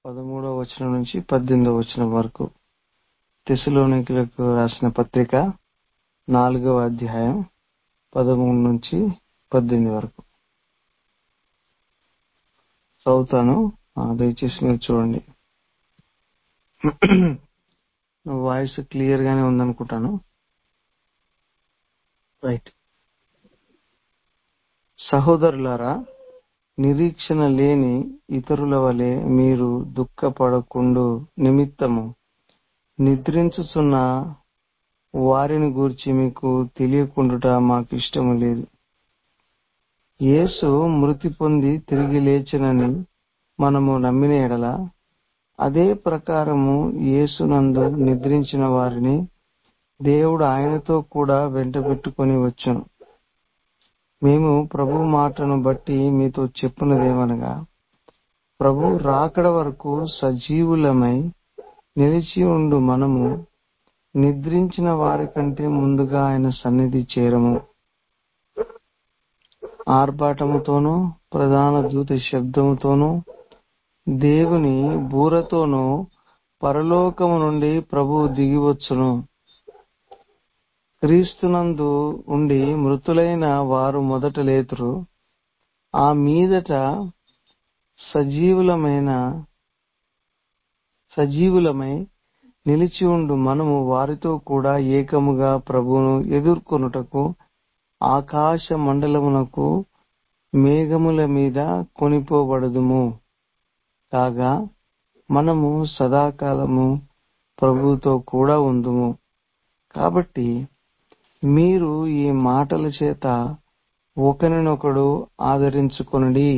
పదమూడవ వచనం నుంచి పద్దెనిమిదవ వచనం వరకు తెశలోనికులకు రాసిన పత్రిక నాలుగవ అధ్యాయం పదమూడు నుంచి పద్దెనిమిది వరకు చదువుతాను ఆ, దయచేసి మీరు చూడండి వాయిస్ క్లియర్ గానే ఉందనుకుంటాను రైట్ సహోదరులారా నిరీక్షణ లేని ఇతరుల వలె మీరు దుఃఖపడకుండు నిమిత్తము నిద్రించుచున్న వారిని గూర్చి మీకు తెలియకుండుట మాకు ఇష్టము లేదు యేసు మృతి పొంది తిరిగి లేచినని మనము నమ్మిన ఎడల అదే ప్రకారము యేసునందు నిద్రించిన వారిని దేవుడు ఆయనతో కూడా వెంటబెట్టుకొని వచ్చును మేము ప్రభు మాటను బట్టి మీతో చెప్పున్నదేమనగా ప్రభు రాకడ వరకు సజీవులమై నిలిచి ఉండు మనము నిద్రించిన వారి కంటే ముందుగా ఆయన సన్నిధి చేరము ఆర్భాటముతోనూ ప్రధాన దూత శబ్దముతోనూ దేవుని బూరతోనూ పరలోకము నుండి ప్రభువు దిగివచ్చును క్రీస్తునందు ఉండి మృతులైన వారు మొదట లేతురు ఆ మీదట సజీవులమైన సజీవులమై నిలిచి ఉండు మనము వారితో కూడా ఏకముగా ప్రభువును ఎదుర్కొనుటకు ఆకాశ మండలమునకు మేఘముల మీద కొనిపోబడదుము కాగా మనము సదాకాలము ప్రభువుతో కూడా ఉందుము కాబట్టి మీరు ఈ మాటల చేత ఒకరినొకడు ఆదరించుకొనుడి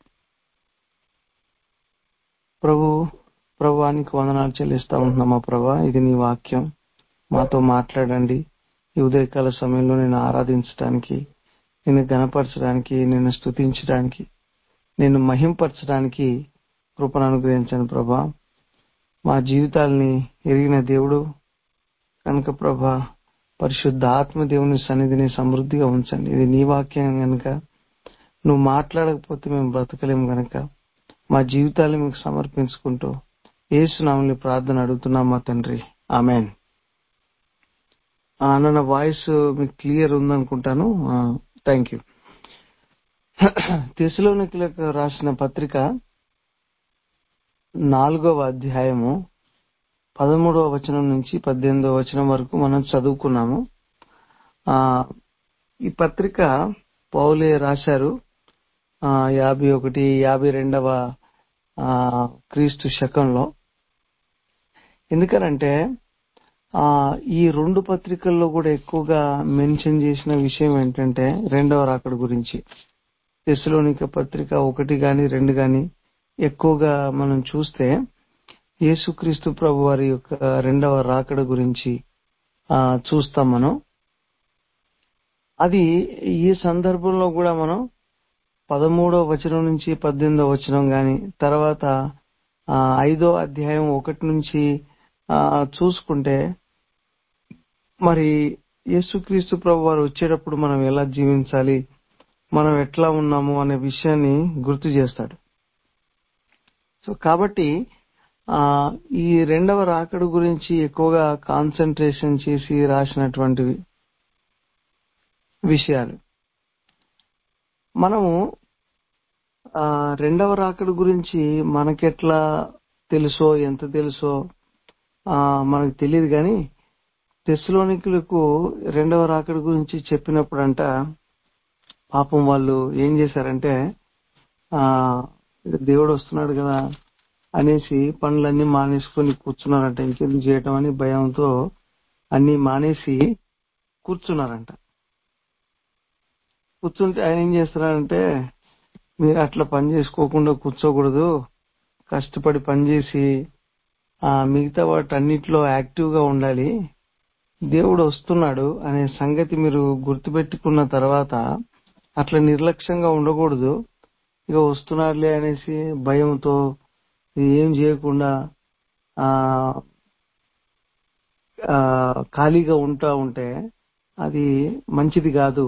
ప్రభు ప్రభానికి వందనాలు చెల్లిస్తా ఉంటున్నాం మా ప్రభా ఇది నీ వాక్యం మాతో మాట్లాడండి ఈ ఉదయకాల సమయంలో నేను ఆరాధించడానికి నిన్ను గనపరచడానికి నిన్ను స్తుతించడానికి నిన్ను మహింపరచడానికి కృపను అనుగ్రహించండి ప్రభా మా జీవితాల్ని ఎరిగిన దేవుడు కనుక ప్రభా పరిశుద్ధ ఆత్మ దేవుని సన్నిధిని సమృద్ధిగా ఉంచండి ఇది నీ వాక్యం గనుక నువ్వు మాట్లాడకపోతే మేము బ్రతకలేము గనక మా జీవితాలు మీకు సమర్పించుకుంటూ ఏసునామని ప్రార్థన అడుగుతున్నాం మా తండ్రి ఆమెన్ అన్న వాయిస్ మీకు క్లియర్ ఉందనుకుంటాను థ్యాంక్ యూ తెశలోనికులకు రాసిన పత్రిక నాలుగవ అధ్యాయము పదమూడవ వచనం నుంచి పద్దెనిమిదవ వచనం వరకు మనం చదువుకున్నాము ఆ ఈ పత్రిక పౌలే రాశారు ఆ యాభై ఒకటి యాభై రెండవ ఆ క్రీస్తు శకంలో ఎందుకనంటే ఆ ఈ రెండు పత్రికల్లో కూడా ఎక్కువగా మెన్షన్ చేసిన విషయం ఏంటంటే రెండవ రాకడ గురించి తెశలోనిక పత్రిక ఒకటి గాని రెండు గాని ఎక్కువగా మనం చూస్తే యేసుక్రీస్తు ప్రభు వారి యొక్క రెండవ రాకడ గురించి ఆ చూస్తాం మనం అది ఈ సందర్భంలో కూడా మనం పదమూడవ వచనం నుంచి పద్దెనిమిదవ వచనం గాని తర్వాత ఆ, ఐదో అధ్యాయం ఒకటి నుంచి ఆ, చూసుకుంటే మరి యేసుక్రీస్తు ప్రభు వారు వచ్చేటప్పుడు మనం ఎలా జీవించాలి మనం ఎట్లా ఉన్నాము అనే విషయాన్ని గుర్తు చేస్తాడు సో కాబట్టి ఆ ఈ రెండవ రాకడ గురించి ఎక్కువగా కాన్సన్ట్రేషన్ చేసి రాసినటువంటి విషయాలు మనము ఆ రెండవ రాకడ గురించి మనకెట్లా తెలుసో ఎంత తెలుసో ఆ మనకు తెలియదు కానీ తెస్లోనికులకు రెండవ రాకడ గురించి చెప్పినప్పుడంట పాపం వాళ్ళు ఏం చేశారంటే ఆ దేవుడు వస్తున్నాడు కదా అనేసి పనులన్నీ మానేసుకొని కూర్చున్నారంట ఇంకెందుకు చేయటం అని భయంతో అన్ని మానేసి కూర్చున్నారంట కూర్చుంటే ఆయన ఏం చేస్తున్నారంటే మీరు అట్లా పని చేసుకోకుండా కూర్చోకూడదు కష్టపడి పనిచేసి ఆ మిగతా వాటన్నిటిలో యాక్టివ్ గా ఉండాలి దేవుడు వస్తున్నాడు అనే సంగతి మీరు గుర్తుపెట్టుకున్న తర్వాత అట్లా నిర్లక్ష్యంగా ఉండకూడదు ఇక వస్తున్నాడులే అనేసి భయంతో ఏం చేయకుండా ఆ ఆ, ఖాళీగా ఉంటా ఉంటే అది మంచిది కాదు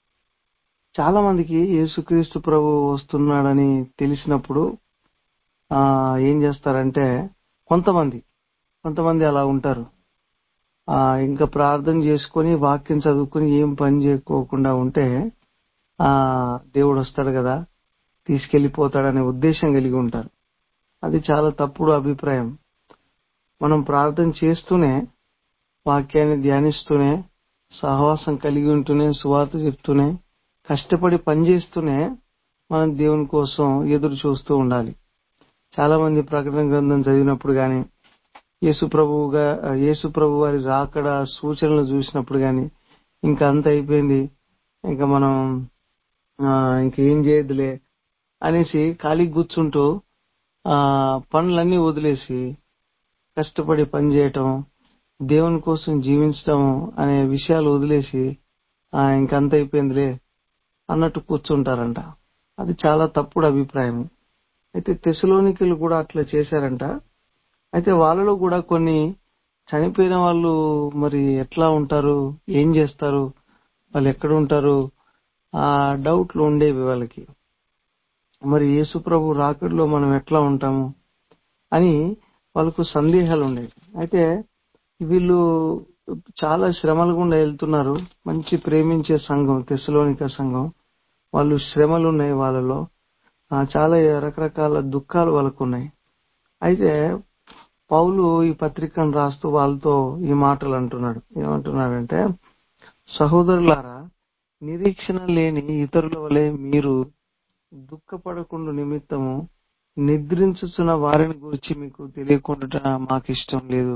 చాలా మందికి యేసుక్రీస్తు ప్రభు వస్తున్నాడని తెలిసినప్పుడు ఆ, ఏం చేస్తారంటే కొంతమంది కొంతమంది అలా ఉంటారు ఆ ఇంకా ప్రార్థన చేసుకొని వాక్యం చదువుకొని ఏం పని చేయకోకుండా ఉంటే ఆ దేవుడు వస్తాడు కదా తీసుకెళ్లిపోతాడనే ఉద్దేశం కలిగి ఉంటారు అది చాలా తప్పుడు అభిప్రాయం మనం ప్రార్థన చేస్తూనే వాక్యాన్ని ధ్యానిస్తూనే సహవాసం కలిగి ఉంటూనే సువార్త చెప్తూనే కష్టపడి పనిచేస్తూనే మనం దేవుని కోసం ఎదురు చూస్తూ ఉండాలి చాలా మంది ప్రకటన గ్రంథం చదివినప్పుడు గాని యేసు ప్రభువుగా యేసు ప్రభు వారి రాకడ సూచనలు చూసినప్పుడు గాని ఇంకా అంత అయిపోయింది ఇంకా మనం ఆ, ఇంకేం చేయదులే అనేసి ఖాళీ కూర్చుంటూ ఆ పనులన్నీ వదిలేసి కష్టపడి పని చేయటం దేవుని కోసం జీవించటం అనే విషయాలు వదిలేసి ఆ ఇంకంత అయిపోయిందిలే అన్నట్టు కూర్చుంటారంట అది చాలా తప్పుడు అభిప్రాయం అయితే తెసలోనికలు కూడా అట్లా చేశారంట అయితే వాళ్ళలో కూడా కొన్ని చనిపోయిన వాళ్ళు మరి ఎట్లా ఉంటారు ఏం చేస్తారు వాళ్ళు ఎక్కడ ఉంటారు ఆ డౌట్లు ఉండేవి వాళ్ళకి మరి యేసు ప్రభు రాకడలో మనం ఎట్లా ఉంటాము అని వాళ్ళకు సందేహాలు ఉండేవి అయితే వీళ్ళు చాలా శ్రమల గుండా వెళ్తున్నారు మంచి ప్రేమించే సంఘం తెసలోనిక సంఘం వాళ్ళు శ్రమలు ఉన్నాయి వాళ్ళలో ఆ, చాలా రకరకాల దుఃఖాలు వాళ్ళకు ఉన్నాయి అయితే పౌలు ఈ పత్రికను రాస్తూ వాళ్ళతో ఈ మాటలు అంటున్నాడు ఏమంటున్నాడంటే సహోదరులారా నిరీక్షణ లేని ఇతరుల వలె మీరు దుఃఖపడకుండా నిమిత్తము నిద్రించుచున్న వారిని గురించి మీకు తెలియకుండా మాకు ఇష్టం లేదు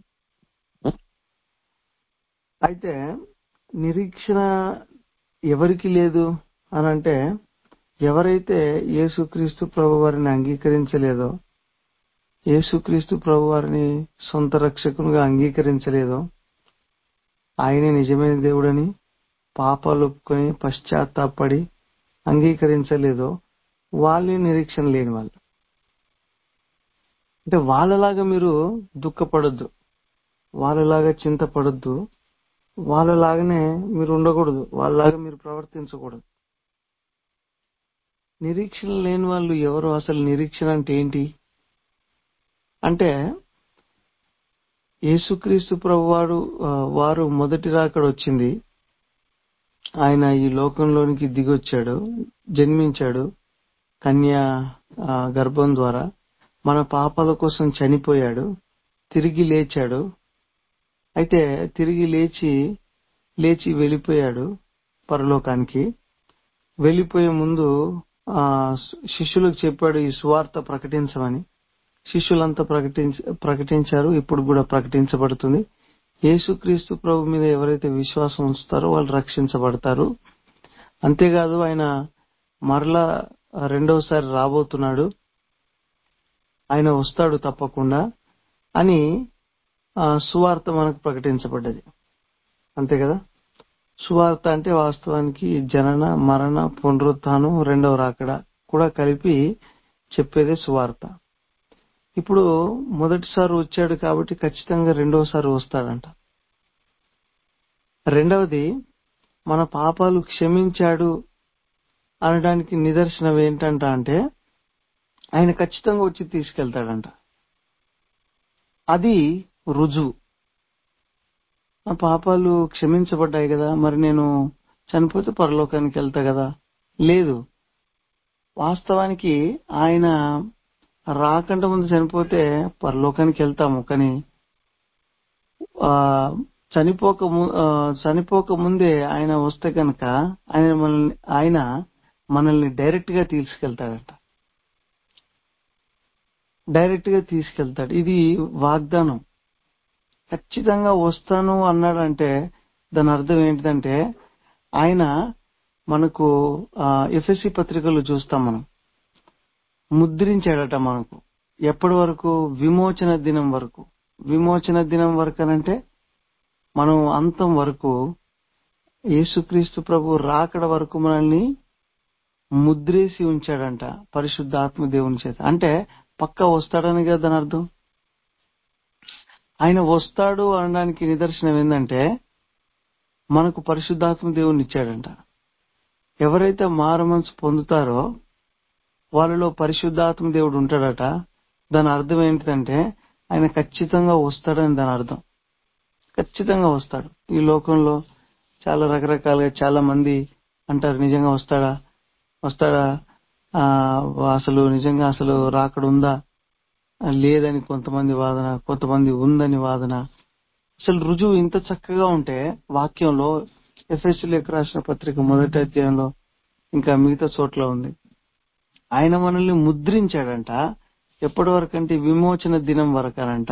అయితే నిరీక్షణ ఎవరికి లేదు అని అంటే ఎవరైతే యేసుక్రీస్తు ప్రభు వారిని అంగీకరించలేదో యేసుక్రీస్తు ప్రభు వారిని సొంత రక్షకునిగా అంగీకరించలేదో ఆయనే నిజమైన దేవుడని పాపాలు ఒప్పుకొని పశ్చాత్తాపడి అంగీకరించలేదో వాళ్ళే నిరీక్షణ లేని వాళ్ళు అంటే వాళ్ళలాగా మీరు దుఃఖపడొద్దు వాళ్ళలాగా చింతపడొద్దు వాళ్ళలాగానే మీరు ఉండకూడదు వాళ్ళలాగా మీరు ప్రవర్తించకూడదు నిరీక్షణ లేని వాళ్ళు ఎవరు అసలు నిరీక్షణ అంటే ఏంటి అంటే యేసుక్రీస్తు ప్రభువాడు ఆ, వారు మొదటి రాకడ వచ్చింది ఆయన ఈ లోకంలోనికి దిగొచ్చాడు జన్మించాడు కన్య ఆ, గర్భం ద్వారా మన పాపాల కోసం చనిపోయాడు తిరిగి లేచాడు అయితే తిరిగి లేచి లేచి వెళ్ళిపోయాడు పరలోకానికి వెళ్ళిపోయే ముందు ఆ శిష్యులకు చెప్పాడు ఈ సువార్త ప్రకటించమని శిష్యులంతా ప్రకటించ ప్రకటించారు ఇప్పుడు కూడా ప్రకటించబడుతుంది యేసుక్రీస్తు ప్రభు మీద ఎవరైతే విశ్వాసం ఉంచుతారో వాళ్ళు రక్షించబడతారు అంతేకాదు ఆయన మరలా రెండవసారి రాబోతున్నాడు ఆయన వస్తాడు తప్పకుండా అని ఆ, సువార్త మనకు ప్రకటించబడ్డది అంతే కదా సువార్త అంటే వాస్తవానికి జనన మరణ పునరుత్థానం రెండవ రాకడ కూడా కలిపి చెప్పేదే సువార్త ఇప్పుడు మొదటిసారి వచ్చాడు కాబట్టి ఖచ్చితంగా రెండవసారి వస్తాడంట రెండవది మన పాపాలు క్షమించాడు అనడానికి నిదర్శనం ఏంటంట అంటే ఆయన ఖచ్చితంగా వచ్చి తీసుకెళ్తాడంట అది రుజువు నా పాపాలు క్షమించబడ్డాయి కదా మరి నేను చనిపోతే పరలోకానికి వెళ్తా కదా లేదు వాస్తవానికి ఆయన రాకంటే ముందు చనిపోతే పరలోకానికి వెళ్తాము కానీ ఆ చనిపోక ము- ఆ, చనిపోక ముందే ఆయన వస్తే కనుక ఆయన మనల్ని ఆయన మనల్ని డైరెక్ట్ గా తీసుకెళ్తాడంట డైరెక్ట్ గా తీసుకెళ్తాడు ఇది వాగ్దానం ఖచ్చితంగా వస్తాను అన్నాడంటే దాని అర్థం ఏంటిదంటే ఆయన మనకు ఎఫ్ఎస్సి పత్రికలు చూస్తాం మనం ముద్రించాడట మనకు ఎప్పటి వరకు విమోచన దినం వరకు విమోచన దినం వరకు అనంటే మనం అంతం వరకు యేసుక్రీస్తు ప్రభు రాకడ వరకు మనల్ని ముద్రేసి ఉంచాడంట పరిశుద్ధ ఆత్మ దేవుని చేత అంటే పక్క వస్తాడని కదా దాని అర్థం ఆయన వస్తాడు అనడానికి నిదర్శనం ఏంటంటే మనకు పరిశుద్ధాత్మ దేవుని ఇచ్చాడంట ఎవరైతే మారు మనసు పొందుతారో వాళ్ళలో పరిశుద్ధాత్మ దేవుడు ఉంటాడట దాని అర్థం ఏంటిదంటే ఆయన ఖచ్చితంగా వస్తాడని దాని అర్థం ఖచ్చితంగా వస్తాడు ఈ లోకంలో చాలా రకరకాలుగా చాలా మంది అంటారు నిజంగా వస్తాడా వస్తాడా ఆ, అసలు నిజంగా అసలు రాకడ ఉందా లేదని కొంతమంది వాదన కొంతమంది ఉందని వాదన అసలు రుజువు ఇంత చక్కగా ఉంటే వాక్యంలో ఎఫ్ఎస్సీలకు రాసిన పత్రిక మొదటి అధ్యాయంలో ఇంకా మిగతా చోట్ల ఉంది ఆయన మనల్ని ముద్రించాడంట ఎప్పటి వరకు అంటే విమోచన దినం వరకనంట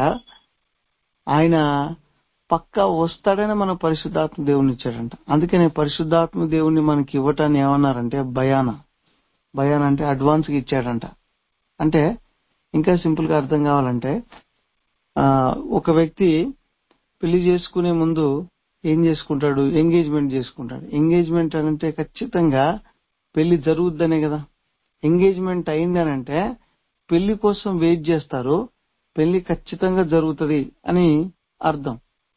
ఆయన పక్కా వస్తాడని మన పరిశుద్ధాత్మ దేవుని ఇచ్చాడంట అందుకనే పరిశుద్ధాత్మ దేవుని మనకి ఇవ్వటాన్ని ఏమన్నారంటే భయాన భయాన అంటే అడ్వాన్స్ గా ఇచ్చాడంట అంటే ఇంకా సింపుల్ గా అర్థం కావాలంటే ఆ, ఒక వ్యక్తి పెళ్లి చేసుకునే ముందు ఏం చేసుకుంటాడు ఎంగేజ్మెంట్ చేసుకుంటాడు ఎంగేజ్మెంట్ అంటే ఖచ్చితంగా పెళ్లి జరుగుద్దనే కదా ఎంగేజ్మెంట్ అయిందనంటే పెళ్లి కోసం వెయిట్ చేస్తారు పెళ్లి ఖచ్చితంగా జరుగుతుంది అని అర్థం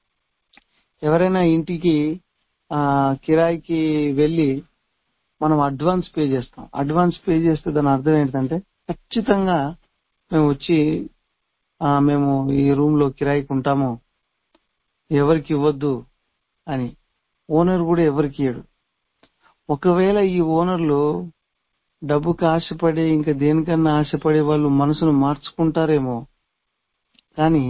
ఎవరైనా ఇంటికి ఆ కిరాయికి వెళ్ళి మనం అడ్వాన్స్ పే చేస్తాం అడ్వాన్స్ పే చేస్తే దాని అర్థం ఏంటంటే ఖచ్చితంగా మేము వచ్చి ఆ, మేము ఈ రూమ్ లో కిరాయికి ఉంటాము ఎవరికి ఇవ్వద్దు అని ఓనర్ కూడా ఎవరికి ఇయ్యడు ఒకవేళ ఈ ఓనర్లు డబ్బుకి ఆశపడి ఇంకా దేనికన్నా ఆశపడే వాళ్ళు మనసును మార్చుకుంటారేమో కానీ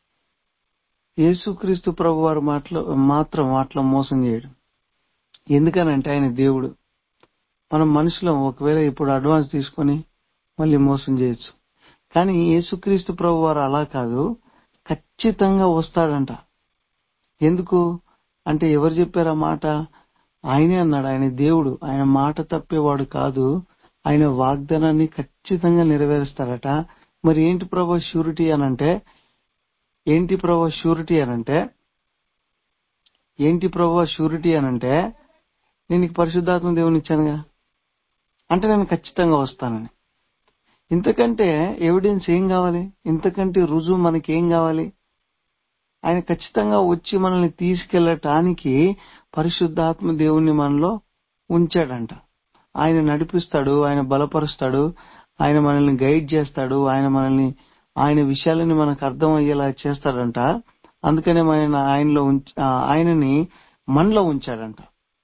యేసుక్రీస్తు ప్రభు వారు మాటలో మాత్రం అట్లా మోసం చేయడు ఎందుకనంటే ఆయన దేవుడు మనం మనుషులం ఒకవేళ ఇప్పుడు అడ్వాన్స్ తీసుకొని మళ్ళీ మోసం చేయొచ్చు కానీ యేసుక్రీస్తు ప్రభు వారు అలా కాదు ఖచ్చితంగా వస్తాడంట ఎందుకు అంటే ఎవరు చెప్పారు ఆ మాట ఆయనే అన్నాడు ఆయన దేవుడు ఆయన మాట తప్పేవాడు కాదు ఆయన వాగ్దానాన్ని ఖచ్చితంగా నెరవేరుస్తాడట మరి ఏంటి ప్రభు షూరిటీ అనంటే ఏంటి ప్రభు షూరిటీ అనంటే ఏంటి ప్రభు షూరిటీ అనంటే నేను నీకు పరిశుద్ధాత్మ దేవుని ఇచ్చానుగా అంటే నేను ఖచ్చితంగా వస్తానని ఇంతకంటే ఎవిడెన్స్ ఏం కావాలి ఇంతకంటే రుజువు మనకి ఏం కావాలి ఆయన ఖచ్చితంగా వచ్చి మనల్ని తీసుకెళ్లటానికి పరిశుద్ధాత్మ దేవుణ్ణి మనలో ఉంచాడంట ఆయన నడిపిస్తాడు ఆయన బలపరుస్తాడు ఆయన మనల్ని గైడ్ చేస్తాడు ఆయన మనల్ని ఆయన విషయాలని మనకు అర్థం అయ్యేలా చేస్తాడంట అందుకనే ఆయన ఆయనలో ఉంచ ఆ, ఆయనని మనలో ఉంచాడంట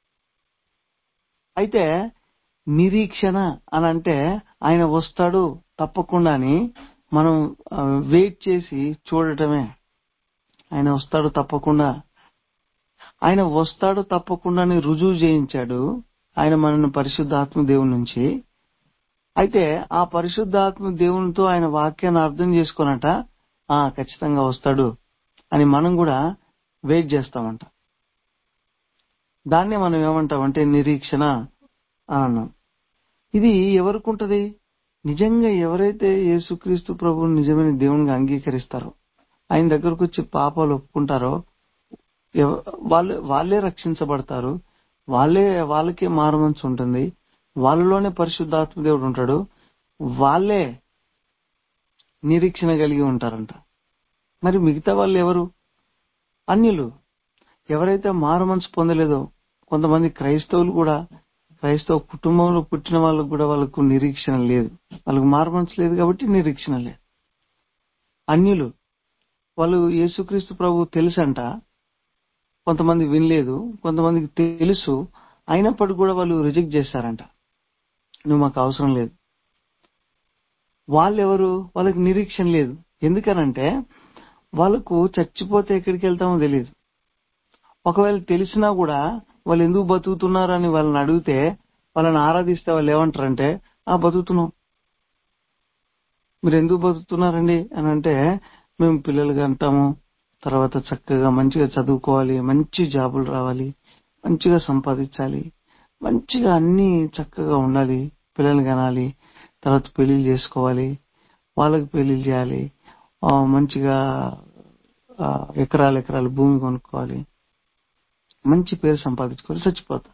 అయితే నిరీక్షణ అని అంటే ఆయన వస్తాడు తప్పకుండా అని మనం వెయిట్ చేసి చూడటమే ఆయన వస్తాడు తప్పకుండా ఆయన వస్తాడు తప్పకుండా అని రుజువు చేయించాడు ఆయన మనల్ని పరిశుద్ధాత్మ దేవుని నుంచి అయితే ఆ పరిశుద్ధాత్మ దేవునితో ఆయన వాక్యాన్ని అర్థం చేసుకున్నట ఆ ఖచ్చితంగా వస్తాడు అని మనం కూడా వెయిట్ చేస్తామంట దాన్నే మనం ఏమంటామంటే నిరీక్షణ అని అన్నాం ఇది ఎవరికి ఉంటది నిజంగా ఎవరైతే యేసుక్రీస్తు ప్రభువుని నిజమైన దేవునిగా అంగీకరిస్తారో ఆయన దగ్గరకు వచ్చి పాపాలు ఒప్పుకుంటారో ఎవ- వాళ్ళు వాళ్ళే రక్షించబడతారు వాళ్ళే వాళ్ళకే మారమనసు ఉంటుంది వాళ్ళలోనే పరిశుద్ధాత్మ దేవుడు ఉంటాడు వాళ్ళే నిరీక్షణ కలిగి ఉంటారంట మరి మిగతా వాళ్ళు ఎవరు అన్యులు ఎవరైతే మారు మనసు పొందలేదో కొంతమంది క్రైస్తవులు కూడా క్రైస్తవ కుటుంబంలో పుట్టిన వాళ్ళకు కూడా వాళ్ళకు నిరీక్షణ లేదు వాళ్ళకు మారు మనసు లేదు కాబట్టి నిరీక్షణ లేదు అన్యులు వాళ్ళు యేసుక్రీస్తు ప్రభు తెలుసంట కొంతమంది వినలేదు కొంతమందికి తెలుసు అయినప్పటికీ కూడా వాళ్ళు రిజెక్ట్ చేశారంట నువ్వు మాకు అవసరం లేదు వాళ్ళెవరు వాళ్ళకి నిరీక్షణ లేదు ఎందుకనంటే వాళ్ళకు చచ్చిపోతే ఎక్కడికి వెళ్తామో తెలియదు ఒకవేళ తెలిసినా కూడా వాళ్ళు ఎందుకు బతుకుతున్నారని వాళ్ళని అడిగితే వాళ్ళని ఆరాధిస్తే వాళ్ళు ఏమంటారంటే ఆ బతుకుతున్నాం మీరు ఎందుకు బతుకుతున్నారండి అని అంటే మేము పిల్లలుగా అంటాము తర్వాత చక్కగా మంచిగా చదువుకోవాలి మంచి జాబులు రావాలి మంచిగా సంపాదించాలి మంచిగా అన్ని చక్కగా ఉండాలి పిల్లలు కనాలి తర్వాత పెళ్లిళ్ళు చేసుకోవాలి వాళ్ళకి పెళ్లిళ్ళు చేయాలి ఆ, మంచిగా ఆ, ఎకరాలు ఎకరాలు భూమి కొనుక్కోవాలి మంచి పేరు సంపాదించుకోవాలి చచ్చిపోతా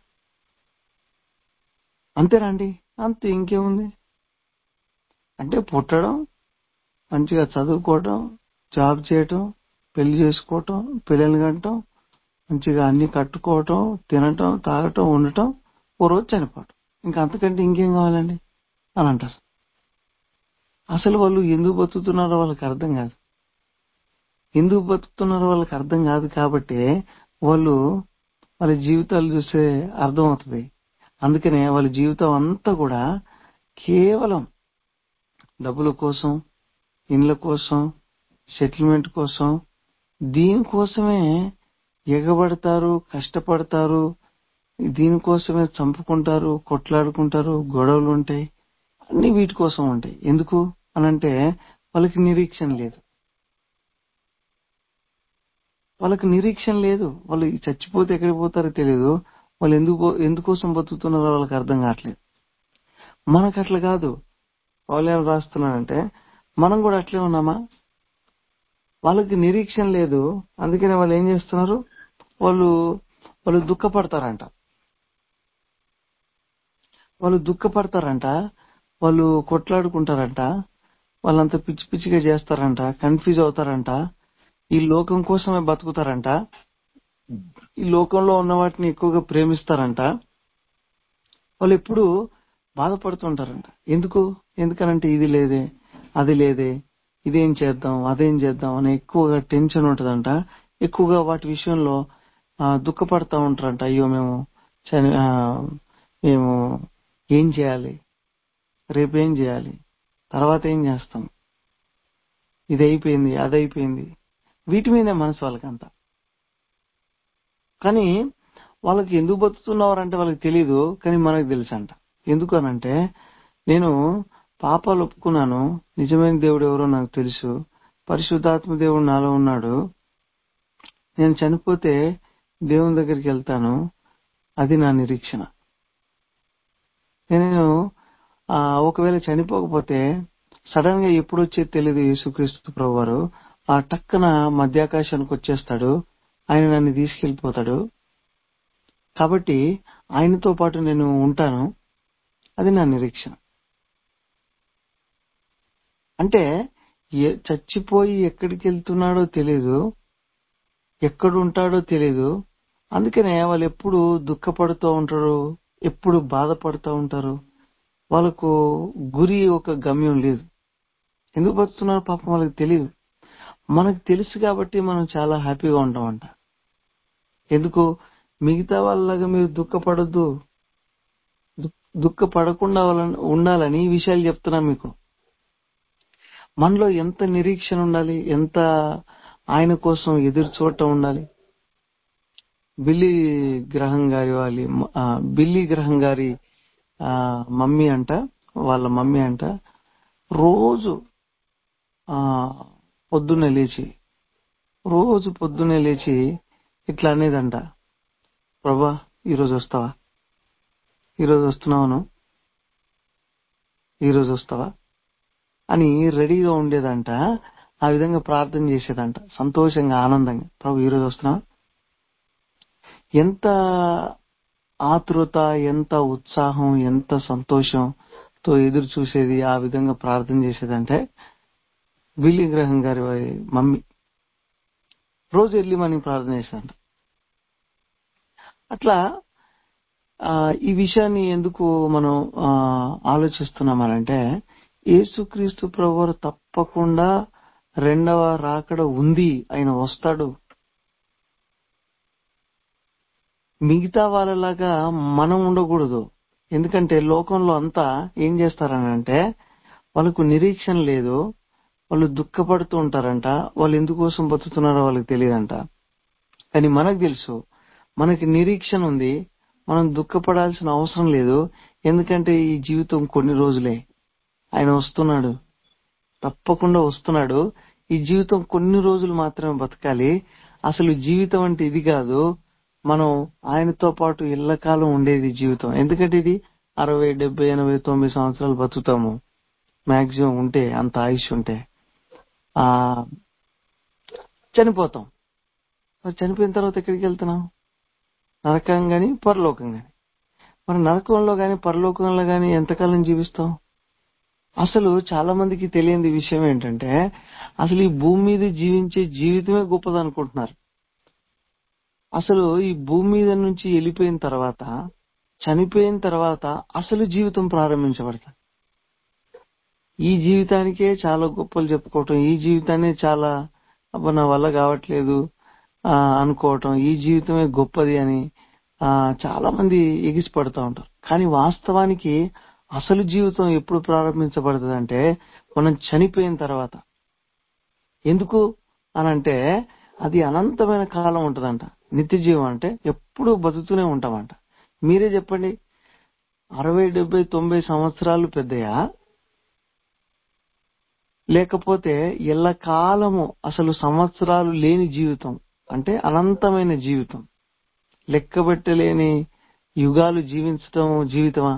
అంతేనండి అంతే ఇంకేముంది అంటే పుట్టడం మంచిగా చదువుకోవటం జాబ్ చేయటం పెళ్లి చేసుకోవటం పిల్లలు కనటం మంచిగా అన్ని కట్టుకోవటం తినటం తాగటం ఉండటం ఓ రోజు చనిపోవటం ఇంకా అంతకంటే ఇంకేం కావాలండి అని అంటారు అసలు వాళ్ళు ఎందుకు బతుకుతున్నారో వాళ్ళకి అర్థం కాదు ఎందుకు బతుకుతున్నారో వాళ్ళకి అర్థం కాదు కాబట్టి వాళ్ళు వాళ్ళ జీవితాలు చూస్తే అర్థం అవుతుంది అందుకనే వాళ్ళ జీవితం అంతా కూడా కేవలం డబ్బుల కోసం ఇండ్ల కోసం సెటిల్మెంట్ కోసం దీనికోసమే ఎగబడతారు కష్టపడతారు దీనికోసమే చంపుకుంటారు కొట్లాడుకుంటారు గొడవలు ఉంటాయి అన్ని వీటి కోసం ఉంటాయి ఎందుకు అనంటే వాళ్ళకి నిరీక్షణ లేదు వాళ్ళకి నిరీక్షణ లేదు వాళ్ళు చచ్చిపోతే ఎక్కడికి పోతారో తెలియదు వాళ్ళు ఎందుకు ఎందుకోసం బతుకుతున్నారో వాళ్ళకి అర్థం కావట్లేదు మనకు అట్లా కాదు వాళ్ళు ఏం రాస్తున్నారంటే మనం కూడా అట్లే ఉన్నామా వాళ్ళకి నిరీక్షణ లేదు అందుకనే వాళ్ళు ఏం చేస్తున్నారు వాళ్ళు వాళ్ళు దుఃఖపడతారంట వాళ్ళు దుఃఖపడతారంట వాళ్ళు కొట్లాడుకుంటారంట వాళ్ళంతా పిచ్చి పిచ్చిగా చేస్తారంట కన్ఫ్యూజ్ అవుతారంట ఈ లోకం కోసమే బతుకుతారంట ఈ లోకంలో ఉన్న వాటిని ఎక్కువగా ప్రేమిస్తారంట వాళ్ళు ఎప్పుడు బాధపడుతుంటారంట ఎందుకు ఎందుకనంటే ఇది లేదే అది లేదే ఇదేం చేద్దాం అదేం చేద్దాం అని ఎక్కువగా టెన్షన్ ఉంటదంట ఎక్కువగా వాటి విషయంలో ఆ, దుఃఖపడతా ఉంటారంట అయ్యో మేము చని ఆ, మేము ఏం చేయాలి రేపు ఏం చేయాలి తర్వాత ఏం చేస్తాం ఇది అయిపోయింది అది అయిపోయింది వీటి మీదే మనసు వాళ్ళకంతా కానీ వాళ్ళకి ఎందుకు బతుకుతున్నారంటే వాళ్ళకి తెలియదు కానీ మనకు తెలుసు అంట ఎందుకు అనంటే నేను పాపాలు ఒప్పుకున్నాను నిజమైన దేవుడు ఎవరో నాకు తెలుసు పరిశుద్ధాత్మ దేవుడు నాలో ఉన్నాడు నేను చనిపోతే దేవుని దగ్గరికి వెళ్తాను అది నా నిరీక్షణ నేను ఆ, ఒకవేళ చనిపోకపోతే సడన్ గా ఎప్పుడు వచ్చేది తెలియదు యేసుక్రీస్తు ప్రభు వారు ఆ టక్కన మధ్యాకాశానికి వచ్చేస్తాడు ఆయన నన్ను తీసుకెళ్లిపోతాడు కాబట్టి ఆయనతో పాటు నేను ఉంటాను అది నా నిరీక్షణ అంటే ఏ- చచ్చిపోయి ఎక్కడికి వెళ్తున్నాడో తెలియదు ఎక్కడ ఉంటాడో తెలియదు అందుకనే వాళ్ళు ఎప్పుడు దుఃఖపడుతూ ఉంటారు ఎప్పుడు బాధపడుతూ ఉంటారు వాళ్ళకు గురి ఒక గమ్యం లేదు ఎందుకు బతుకుతున్నారో పాపం వాళ్ళకి తెలియదు మనకు తెలుసు కాబట్టి మనం చాలా హ్యాపీగా ఉంటామంట ఎందుకు మిగతా వాళ్ళలాగా మీరు దుఃఖపడొద్దు దు- దుఃఖపడకుండా వాళ్ళని- ఉండాలని ఈ విషయాలు చెప్తున్నా మీకు మనలో ఎంత నిరీక్షణ ఉండాలి ఎంత ఆయన కోసం ఎదురు చూడటం ఉండాలి బిల్లీ గ్రహం గారి వాళ్ళ ఆ, బిల్లీ గ్రహం గారి ఆ, మమ్మీ అంట వాళ్ళ మమ్మీ అంట రోజు ఆ, పొద్దున్నే లేచి రోజు పొద్దున్నే లేచి ఇట్లా అనేదంట ప్రభా ఈరోజు వస్తావా ఈరోజు వస్తున్నావును ఈరోజు వస్తావా అని రెడీగా ఉండేదంట ఆ విధంగా ప్రార్థన చేసేదంట సంతోషంగా ఆనందంగా ప్రభు ఈరోజు వస్తున్నావా ఎంత ఆతృత ఎంత ఉత్సాహం ఎంత సంతోషంతో ఎదురు చూసేది ఆ విధంగా ప్రార్థన చేసేదంటే బిల్లి గ్రహం గారి వారి మమ్మీ రోజు వెళ్ళి మనకి ప్రార్థన చేసేదంట అట్లా ఆ, ఈ విషయాన్ని ఎందుకు మనం ఆ, ఆలోచిస్తున్నామనంటే యేసుక్రీస్తు ప్రభువారు తప్పకుండా రెండవ రాకడ ఉంది ఆయన వస్తాడు మిగతా వాళ్ళలాగా మనం ఉండకూడదు ఎందుకంటే లోకంలో అంతా ఏం చేస్తారనంటే వాళ్ళకు నిరీక్షణ లేదు వాళ్ళు దుఃఖపడుతూ ఉంటారంట వాళ్ళు ఎందుకోసం బతుకుతున్నారో వాళ్ళకి తెలియదంట కానీ మనకు తెలుసు మనకి నిరీక్షణ ఉంది మనం దుఃఖపడాల్సిన అవసరం లేదు ఎందుకంటే ఈ జీవితం కొన్ని రోజులే ఆయన వస్తున్నాడు తప్పకుండా వస్తున్నాడు ఈ జీవితం కొన్ని రోజులు మాత్రమే బతకాలి అసలు జీవితం అంటే ఇది కాదు మనం ఆయనతో పాటు ఎల్లకాలం ఉండేది జీవితం ఎందుకంటే ఇది అరవై డెబ్బై ఎనభై తొంభై సంవత్సరాలు బతుకుతాము మాక్సిమం ఉంటే అంత ఆయుష్ ఉంటే ఆ చనిపోతాం మరి చనిపోయిన తర్వాత ఎక్కడికి వెళ్తున్నాం నరకం గాని పరలోకం గాని మరి నరకంలో గాని పరలోకంలో గాని ఎంతకాలం జీవిస్తాం అసలు చాలా మందికి తెలియని విషయం ఏంటంటే అసలు ఈ భూమి మీద జీవించే జీవితమే గొప్పదనుకుంటున్నారు అసలు ఈ భూమి మీద నుంచి వెళ్ళిపోయిన తర్వాత చనిపోయిన తర్వాత అసలు జీవితం ప్రారంభించబడుతుంది ఈ జీవితానికే చాలా గొప్పలు చెప్పుకోవటం ఈ జీవితాన్ని చాలా అబ్బా నా వల్ల కావట్లేదు ఆ, అనుకోవటం ఈ జీవితమే గొప్పది అని ఆ, చాలా మంది ఎగిసి పడుతూ ఉంటారు కానీ వాస్తవానికి అసలు జీవితం ఎప్పుడు ప్రారంభించబడుతుంది అంటే మనం చనిపోయిన తర్వాత ఎందుకు అనంటే అది అనంతమైన కాలం ఉంటదంట నిత్య జీవం అంటే ఎప్పుడూ బతుకుతూనే ఉంటామంట మీరే చెప్పండి అరవై డెబ్బై తొంభై సంవత్సరాలు పెద్దయా లేకపోతే ఎల్ల కాలము అసలు సంవత్సరాలు లేని జీవితం అంటే అనంతమైన జీవితం లెక్కబెట్టలేని యుగాలు జీవించటం జీవితమా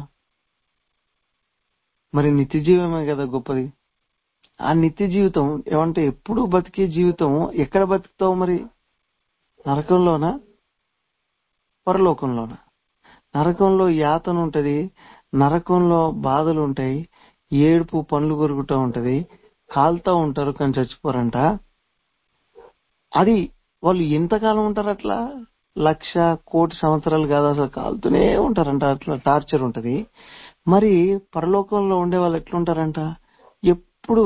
మరి నిత్య జీవమే కదా గొప్పది ఆ నిత్య జీవితం ఏమంటే ఎప్పుడు బతికే జీవితం ఎక్కడ బతుకుతావు మరి నరకంలోనా పరలోకంలోనా నరకంలో యాతన ఉంటది నరకంలో బాధలు ఉంటాయి ఏడుపు పండ్లు కొరుకుతూ ఉంటది కాలుతా ఉంటారు కానీ చచ్చిపోరంట అది వాళ్ళు ఎంతకాలం ఉంటారు అట్లా లక్ష కోటి సంవత్సరాలు కాదు అసలు కాలుతూనే ఉంటారంట అట్లా టార్చర్ ఉంటది మరి పరలోకంలో ఉండే వాళ్ళు ఎట్లుంటారంట ఎప్పుడు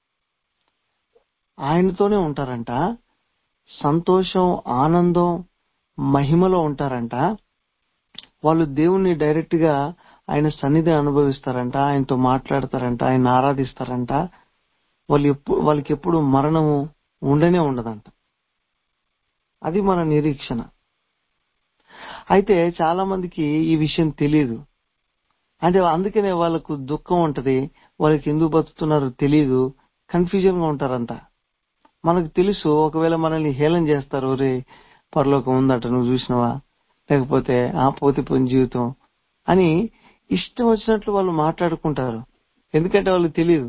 ఆయనతోనే ఉంటారంట సంతోషం ఆనందం మహిమలో ఉంటారంట వాళ్ళు దేవుణ్ణి డైరెక్ట్ గా ఆయన సన్నిధి అనుభవిస్తారంట ఆయనతో మాట్లాడతారంట ఆయన ఆరాధిస్తారంట వాళ్ళు ఎప్పుడు వాళ్ళకి ఎప్పుడు మరణము ఉండనే ఉండదంట అది మన నిరీక్షణ అయితే చాలా మందికి ఈ విషయం తెలియదు అంటే అందుకనే వాళ్ళకు దుఃఖం ఉంటది వాళ్ళకి ఎందుకు బతుకుతున్నారో తెలియదు కన్ఫ్యూజన్ గా ఉంటారంట మనకు తెలుసు ఒకవేళ మనల్ని హేళన చేస్తారు రే పరలోకం ఉందట నువ్వు చూసినవా లేకపోతే ఆ పోతే పోయిన జీవితం అని ఇష్టం వచ్చినట్లు వాళ్ళు మాట్లాడుకుంటారు ఎందుకంటే వాళ్ళు తెలియదు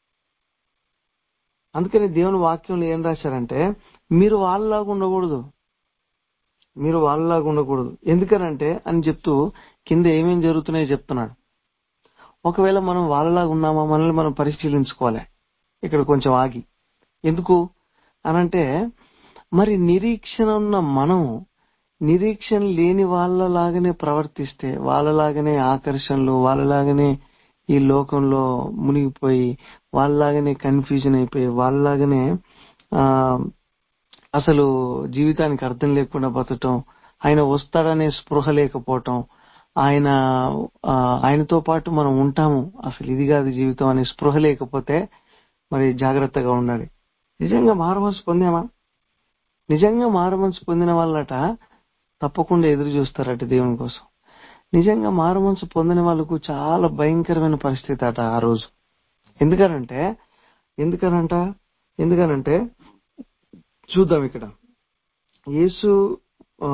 అందుకని దేవుని వాక్యంలో ఏం రాశారంటే మీరు వాళ్ళలాగా ఉండకూడదు మీరు వాళ్ళలాగా ఉండకూడదు ఎందుకనంటే అని చెప్తూ కింద ఏమేం జరుగుతున్నాయో చెప్తున్నాడు ఒకవేళ మనం వాళ్ళలాగా ఉన్నామా మనల్ని మనం పరిశీలించుకోవాలి ఇక్కడ కొంచెం ఆగి ఎందుకు అనంటే మరి నిరీక్షణ ఉన్న మనం నిరీక్షణ లేని వాళ్ళలాగానే ప్రవర్తిస్తే వాళ్ళలాగానే ఆకర్షణలు వాళ్ళలాగానే ఈ లోకంలో మునిగిపోయి వాళ్ళలాగానే కన్ఫ్యూజన్ అయిపోయి వాళ్ళలాగానే ఆ అసలు జీవితానికి అర్థం లేకుండా బతకటం ఆయన వస్తాడనే స్పృహ లేకపోవటం ఆయన ఆ, ఆయనతో పాటు మనం ఉంటాము అసలు ఇది కాదు జీవితం అనే స్పృహ లేకపోతే మరి జాగ్రత్తగా ఉండాలి నిజంగా మారమనసు పొందామా నిజంగా మారమనసు పొందిన వాళ్ళట తప్పకుండా ఎదురు చూస్తారట దేవుని కోసం నిజంగా మారుమనసు పొందిన వాళ్ళకు చాలా భయంకరమైన పరిస్థితి అట ఆ రోజు ఎందుకనంటే ఎందుకనంట ఎందుకనంటే చూద్దాం ఇక్కడ యేసు ఆ,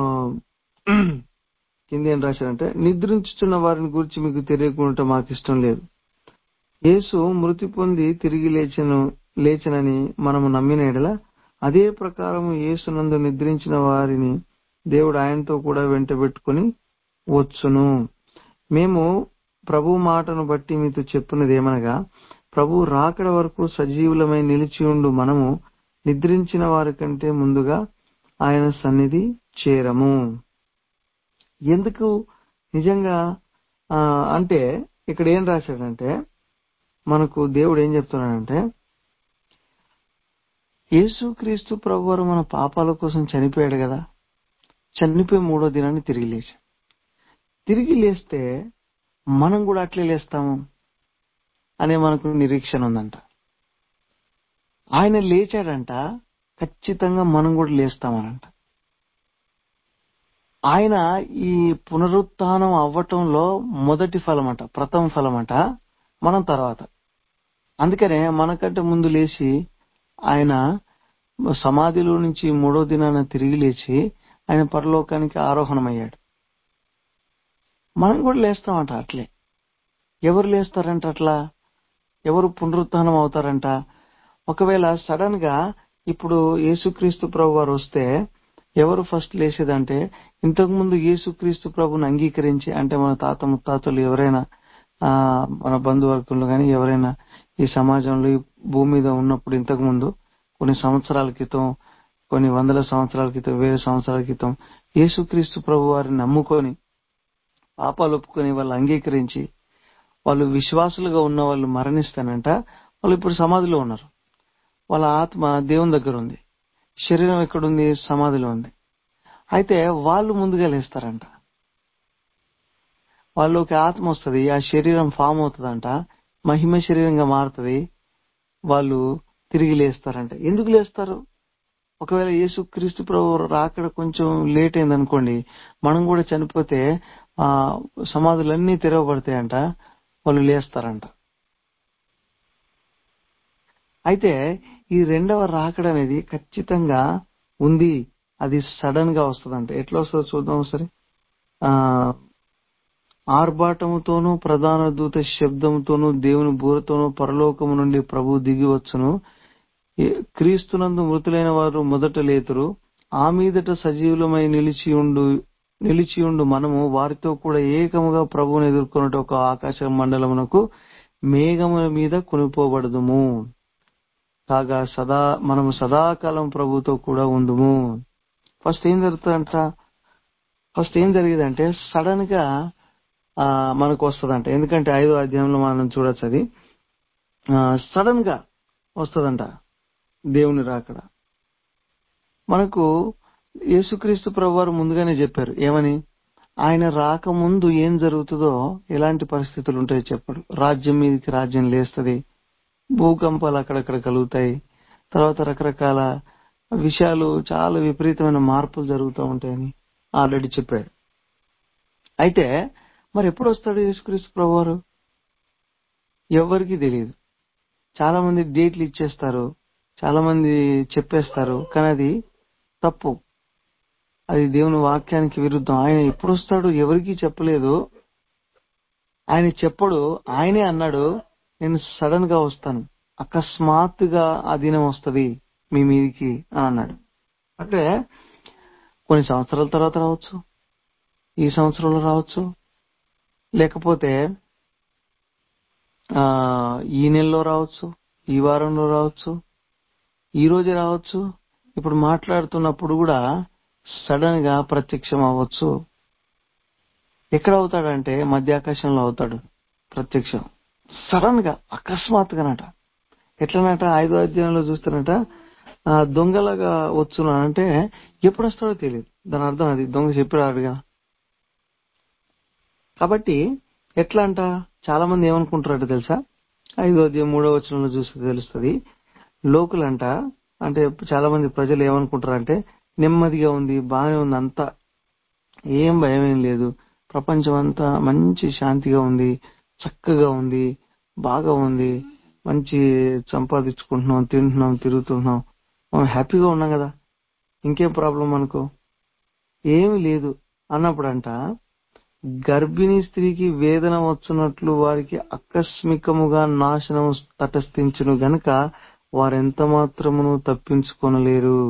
కింద ఏం రాశారంటే నిద్రించుచున్న వారిని గురించి మీకు తెలియకుండా మాకు ఇష్టం లేదు యేసు మృతి పొంది తిరిగి లేచను లేచనని మనము నమ్మిన ఎడల అదే ప్రకారం యేసునందు నిద్రించిన వారిని దేవుడు ఆయనతో కూడా వెంటబెట్టుకుని వచ్చును మేము ప్రభు మాటను బట్టి మీతో చెప్పినది ఏమనగా ప్రభు రాకడ వరకు సజీవులమై నిలిచి ఉండు మనము నిద్రించిన వారి కంటే ముందుగా ఆయన సన్నిధి చేరము ఎందుకు నిజంగా ఆ, అంటే ఇక్కడ ఏం రాశాడంటే మనకు దేవుడు ఏం చెప్తున్నాడంటే యేసుక్రీస్తు ప్రభువారు మన పాపాల కోసం చనిపోయాడు కదా చనిపోయి మూడో దినాన్ని తిరిగి లేచి తిరిగి లేస్తే మనం కూడా అట్లే లేస్తాము అనే మనకు నిరీక్షణ ఉందంట ఆయన లేచాడంట ఖచ్చితంగా మనం కూడా లేస్తామనంట ఆయన ఈ పునరుత్థానం అవ్వటంలో మొదటి ఫలం అంట ప్రథమ ఫలం అంట మనం తర్వాత అందుకనే మనకంటే ముందు లేచి ఆయన సమాధిలో నుంచి మూడో దినాన తిరిగి లేచి ఆయన పరలోకానికి ఆరోహణమయ్యాడు మనం కూడా లేస్తామంట అట్లే ఎవరు లేస్తారంట అట్లా ఎవరు పునరుత్థానం అవుతారంట ఒకవేళ సడన్ గా ఇప్పుడు యేసుక్రీస్తు ప్రభు వారు వస్తే ఎవరు ఫస్ట్ లేచేదంటే ఇంతకు ముందు యేసుక్రీస్తు ప్రభుని అంగీకరించి అంటే మన తాత ముత్తాతలు ఎవరైనా ఆ మన బంధువర్గంలో కానీ ఎవరైనా ఈ సమాజంలో ఈ భూమి మీద ఉన్నప్పుడు ఇంతకు ముందు కొన్ని సంవత్సరాల క్రితం కొన్ని వందల సంవత్సరాల క్రితం వేరే సంవత్సరాల క్రితం యేసుక్రీస్తు ప్రభు వారిని నమ్ముకొని పాపాలు ఒప్పుకొని వాళ్ళు అంగీకరించి వాళ్ళు విశ్వాసులుగా ఉన్న వాళ్ళు మరణిస్తానంట వాళ్ళు ఇప్పుడు సమాధిలో ఉన్నారు వాళ్ళ ఆత్మ దేవుని దగ్గర ఉంది శరీరం ఎక్కడుంది సమాధిలో ఉంది అయితే వాళ్ళు ముందుగా లేస్తారంట వాళ్ళకి ఆత్మ వస్తుంది ఆ శరీరం ఫామ్ అవుతుందంట మహిమ శరీరంగా మారుతుంది వాళ్ళు తిరిగి లేస్తారంట ఎందుకు లేస్తారు ఒకవేళ యేసుక్రీస్తు ప్రభు రాకడ కొంచెం లేట్ అయింది అనుకోండి మనం కూడా చనిపోతే ఆ సమాధులన్నీ తెరవబడతాయంట వాళ్ళు లేస్తారంట అయితే ఈ రెండవ రాకడ అనేది ఖచ్చితంగా ఉంది అది సడన్ గా వస్తుందంట ఎట్లా వస్తుందో చూద్దాం సరే ఆ ఆర్భాటముతోనూ ప్రధాన దూత శబ్దముతోనూ దేవుని బూరతోనూ పరలోకము నుండి ప్రభు దిగి వచ్చును ఏ- క్రీస్తునందు మృతులైన వారు మొదట లేతురు ఆ మీదట సజీవులమై నిలిచియుండు నిలిచియుండు మనము వారితో కూడా ఏకముగా ప్రభువును ఎదుర్కొన్నట్టు ఒక ఆకాశ మండలమునకు మేఘముల మీద కొనిపోబడదుము కాగా సదా మనము సదాకాలం ప్రభుతో కూడా ఉందుము ఫస్ట్ ఏం జరుగుతుందంట ఫస్ట్ ఏం జరిగేదంటే సడన్ గా ఆ, మనకు వస్తుందంట ఎందుకంటే ఐదో అధ్యాయంలో మనం చూడొచ్చు అది సడన్ గా వస్తుందంట దేవుని రాకడ మనకు యేసుక్రీస్తు ప్రభు వారు ముందుగానే చెప్పారు ఏమని ఆయన రాకముందు ఏం జరుగుతుందో ఎలాంటి పరిస్థితులు ఉంటాయో చెప్పాడు రాజ్యం మీదకి రాజ్యం లేస్తది భూకంపాలు అక్కడక్కడ కలుగుతాయి తర్వాత రకరకాల విషయాలు చాలా విపరీతమైన మార్పులు జరుగుతూ ఉంటాయని ఆల్రెడీ చెప్పాడు అయితే మరి ఎప్పుడు వస్తాడు యేసుక్రీస్తు ప్రభు వారు ఎవరికి తెలియదు చాలా మంది డేట్లు ఇచ్చేస్తారు చాలా మంది చెప్పేస్తారు కానీ అది తప్పు అది దేవుని వాక్యానికి విరుద్ధం ఆయన ఎప్పుడు వస్తాడు ఎవరికి చెప్పలేదు ఆయన చెప్పడు ఆయనే అన్నాడు నేను సడన్ గా వస్తాను అకస్మాత్తుగా ఆ దినం వస్తది మీ మీదికి అని అన్నాడు అంటే కొన్ని సంవత్సరాల తర్వాత రావచ్చు ఈ సంవత్సరంలో రావచ్చు లేకపోతే ఆ ఈ నెలలో రావచ్చు ఈ వారంలో రావచ్చు ఈ రోజే రావచ్చు ఇప్పుడు మాట్లాడుతున్నప్పుడు కూడా సడన్ గా ప్రత్యక్షం అవ్వచ్చు ఎక్కడ అవుతాడంటే మధ్యాకాశంలో అవుతాడు ప్రత్యక్షం సడన్ గా అకస్మాత్తుగానట ఎట్లనట ఐదో అధ్యాయంలో చూస్తానట ఆ, దొంగలాగా వచ్చును అంటే ఎప్పుడు వస్తాడో తెలియదు దాని అర్థం అది దొంగ చెప్పాడుగా కాబట్టి ఎట్లా అంట చాలా మంది ఏమనుకుంటారట తెలుసా ఐదో అధ్యాయం మూడో వచనంలో చూస్తే తెలుస్తుంది లోకులంట అంటే చాలా మంది ప్రజలు ఏమనుకుంటారంటే నెమ్మదిగా ఉంది బాగానే ఉంది అంతా ఏం భయం ఏం లేదు ప్రపంచం అంతా మంచి శాంతిగా ఉంది చక్కగా ఉంది బాగా ఉంది మంచి సంపాదించుకుంటున్నాం తింటున్నాం తిరుగుతున్నాం మనం హ్యాపీగా ఉన్నాం కదా ఇంకేం ప్రాబ్లం మనకు ఏమి లేదు అన్నప్పుడంట గర్భిణీ స్త్రీకి వేదన వచ్చున్నట్లు వారికి ఆకస్మికముగా నాశనం తటస్థించును గనక వారెంత మాత్రమును తప్పించుకొనలేరు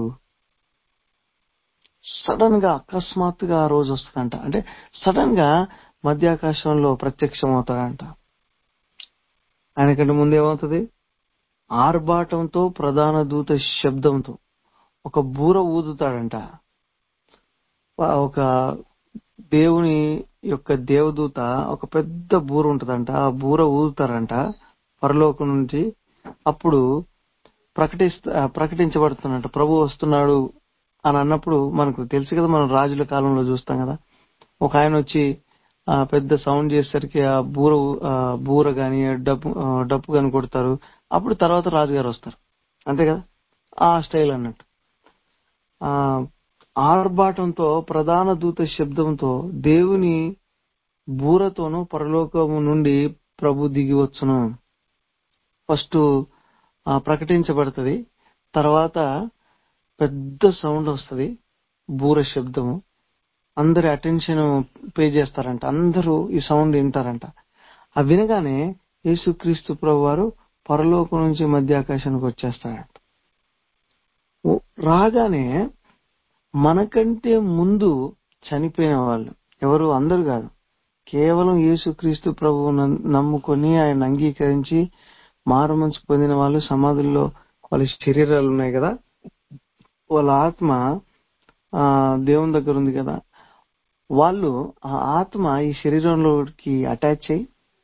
సడన్ గా అకస్మాత్తుగా ఆ రోజు వస్తుందంట అంటే సడన్ గా మధ్యాకాశంలో ప్రత్యక్షం అవుతాడంట ఆయనకంటే ముందు ఏమవుతుంది ఆర్భాటంతో ప్రధాన దూత శబ్దంతో ఒక బూర ఊదుతాడంట వా- ఒక దేవుని యొక్క దేవదూత ఒక పెద్ద బూర ఉంటదంట ఆ బూర ఊదుతారంట పరలోకం నుంచి అప్పుడు ప్రకటిస్త ప్రకటించబడుతున్నట్ట ప్రభు వస్తున్నాడు అని అన్నప్పుడు మనకు తెలుసు కదా మనం రాజుల కాలంలో చూస్తాం కదా ఒక ఆయన వచ్చి ఆ పెద్ద సౌండ్ చేసేసరికి ఆ బూర ఆ బూర గాని ఆ డప్పు ఆ డప్పు గాని కొడతారు అప్పుడు తర్వాత రాజుగారు వస్తారు అంతే కదా ఆ స్టైల్ అన్నట్టు ఆ ఆర్భాటంతో ప్రధాన దూత శబ్దంతో దేవుని బూరతోనూ పరలోకము నుండి ప్రభు దిగి వచ్చును ఫస్ట్ ఆ, ప్రకటించబడుతుంది తర్వాత పెద్ద సౌండ్ వస్తుంది బూర శబ్దము అందరి అటెన్షన్ పే చేస్తారంట అందరూ ఈ సౌండ్ వింటారంట ఆ వినగానే యేసుక్రీస్తు ప్రభు వారు పరలోకం నుంచి మధ్య ఆకాశానికి వచ్చేస్తారంట ఓ- రాగానే మనకంటే ముందు చనిపోయిన వాళ్ళు ఎవరు అందరు కాదు కేవలం యేసుక్రీస్తు ప్రభువు నమ్ముకొని ఆయన అంగీకరించి మారు మనసు పొందిన వాళ్ళు సమాధుల్లో వాళ్ళ శరీరాలు ఉన్నాయి కదా వాళ్ళ ఆత్మ ఆ దేవుని దగ్గర ఉంది కదా వాళ్ళు ఆ ఆత్మ ఈ శరీరంలోకి అటాచ్ అయ్యి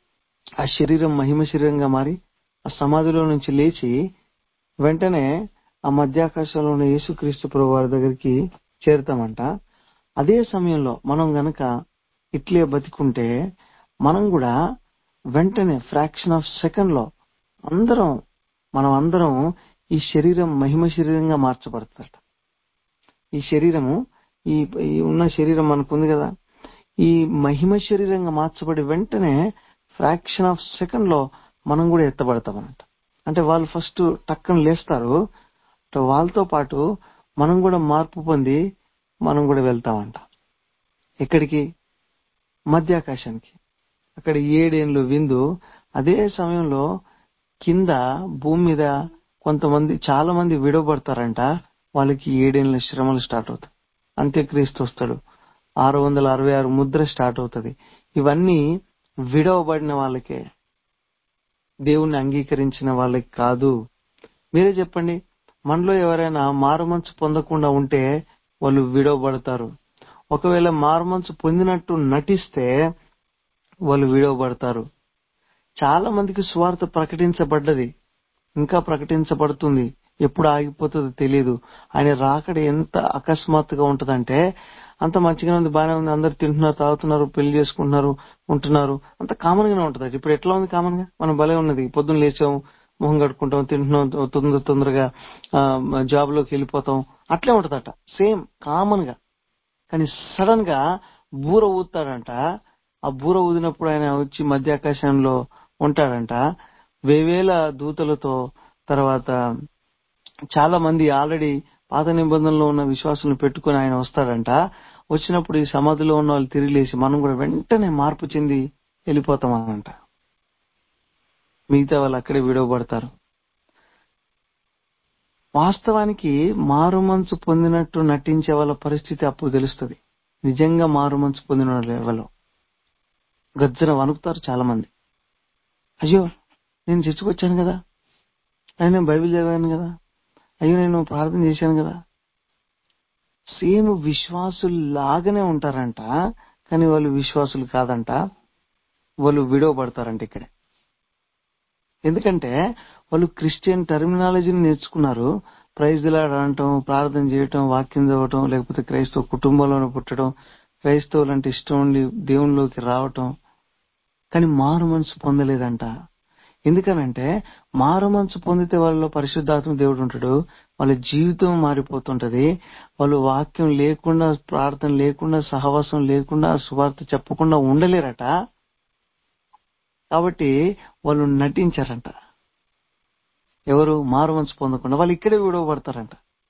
ఆ శరీరం మహిమ శరీరంగా మారి ఆ సమాధిలో నుంచి లేచి వెంటనే ఆ మధ్యాకాశంలో ఉన్న యేసుక్రీస్తు ప్రభు వారి దగ్గరికి చేరుతామంట అదే సమయంలో మనం గనక ఇట్లే బతికుంటే మనం కూడా వెంటనే ఫ్రాక్షన్ ఆఫ్ సెకండ్ లో అందరం మనం అందరం ఈ శరీరం మహిమ శరీరంగా మార్చబడతాట ఈ శరీరము ఈ ఈ ఉన్న శరీరం మనకుంది కదా ఈ మహిమ శరీరంగా మార్చబడి వెంటనే ఫ్రాక్షన్ ఆఫ్ సెకండ్ లో మనం కూడా ఎత్తబడతాం అన్నమాట అంటే వాళ్ళు ఫస్ట్ టక్కన లేస్తారు వాళ్ళతో పాటు మనం కూడా మార్పు పొంది మనం కూడా వెళ్తామంట ఎక్కడికి మధ్యాకాశానికి అక్కడ ఏడేండ్లు విందు అదే సమయంలో కింద భూమి మీద కొంతమంది చాలా మంది విడవబడతారంట వాళ్ళకి ఏడేళ్ల శ్రమలు స్టార్ట్ అవుతాయి అంత్యక్రీస్తు వస్తాడు ఆరు వందల అరవై ఆరు ముద్ర స్టార్ట్ అవుతుంది ఇవన్నీ విడవబడిన వాళ్ళకే దేవుణ్ణి అంగీకరించిన వాళ్ళకి కాదు మీరే చెప్పండి మనలో ఎవరైనా మారుమంచు పొందకుండా ఉంటే వాళ్ళు విడవబడతారు ఒకవేళ మారుమంచు పొందినట్టు నటిస్తే వాళ్ళు విడవబడతారు చాలా మందికి సువార్త ప్రకటించబడ్డది ఇంకా ప్రకటించబడుతుంది ఎప్పుడు ఆగిపోతుందో తెలియదు ఆయన రాకడ ఎంత అకస్మాత్తుగా ఉంటదంటే అంత మంచిగా ఉంది బాగానే ఉంది అందరు తింటున్నారు తాగుతున్నారు పెళ్లి చేసుకుంటున్నారు ఉంటున్నారు అంత కామన్ గానే ఉంటది ఇప్పుడు ఎట్లా ఉంది కామన్ గా మనం భలే ఉన్నది పొద్దున్న లేచాం మొహం కట్టుకుంటాం తింటున్నాం తొందర తొందరగా జాబ్ లోకి వెళ్ళిపోతాం అట్లే ఉంటదట సేమ్ కామన్ గా కానీ సడన్ గా బూర ఊతాడంట ఆ బూర ఊదినప్పుడు ఆయన వచ్చి మధ్య ఆకాశంలో ఉంటాడంట వేవేల దూతలతో తర్వాత చాలా మంది ఆల్రెడీ పాత నిబంధనలో ఉన్న విశ్వాసులను పెట్టుకుని ఆయన వస్తాడంట వచ్చినప్పుడు ఈ సమాధిలో ఉన్న వాళ్ళు తిరిగి లేచి మనం కూడా వెంటనే మార్పు చెంది వెళ్ళిపోతామనంట మిగతా వాళ్ళు అక్కడే విడవబడతారు వాస్తవానికి మారుమంచు పొందినట్టు నటించే వాళ్ళ పరిస్థితి అప్పుడు తెలుస్తుంది నిజంగా మారుమంచు పొందిన వాళ్ళు ఎవరో గజ్జన వణుకుతారు చాలా మంది అయ్యో నేను చర్చకొచ్చాను కదా అయ్యో నేను బైబిల్ చదివాను కదా అయ్యో నేను ప్రార్థన చేశాను కదా సేమ్ విశ్వాసులు లాగానే ఉంటారంట కానీ వాళ్ళు విశ్వాసులు కాదంట వాళ్ళు విడవబడతారంట ఇక్కడే ఎందుకంటే వాళ్ళు క్రిస్టియన్ టర్మినాలజీని నేర్చుకున్నారు ప్రైజ్ అనటం ప్రార్థన చేయటం వాక్యం చదవటం లేకపోతే క్రైస్తవ కుటుంబంలోనే పుట్టడం క్రైస్తవులు అంటే ఇష్టం ఉండి దేవునిలోకి రావటం కానీ మారు మనసు పొందలేదంట ఎందుకనంటే మారు మనసు పొందితే వాళ్ళలో పరిశుద్ధాత్మ దేవుడు ఉంటాడు వాళ్ళ జీవితం మారిపోతుంటది వాళ్ళు వాక్యం లేకుండా ప్రార్థన లేకుండా సహవాసం లేకుండా సువార్త చెప్పకుండా ఉండలేరట కాబట్టి వాళ్ళు నటించారంట ఎవరు మారు మనసు పొందకుండా వాళ్ళు ఇక్కడే విడవబడతారంట